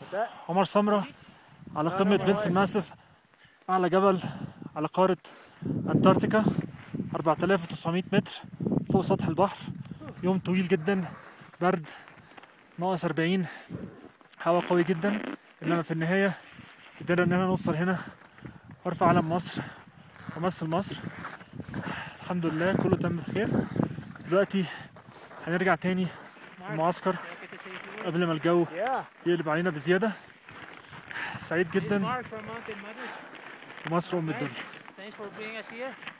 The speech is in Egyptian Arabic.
عمر سمرة على قمة فينس ماسف أعلى جبل على قارة أنتاركتيكا 4900 متر فوق سطح البحر يوم طويل جدا برد ناقص 40 هواء قوي جدا إنما في النهاية قدرنا إننا نوصل هنا وأرفع علم مصر وأمثل مصر الحمد لله كله تم بخير دلوقتي هنرجع تاني المعسكر قبل ما الجو Yeah. يقلب علينا بزيادة سعيد This is جدا Mark from Mountain Mothers. ومصر أم الدنيا Thanks for bringing us here.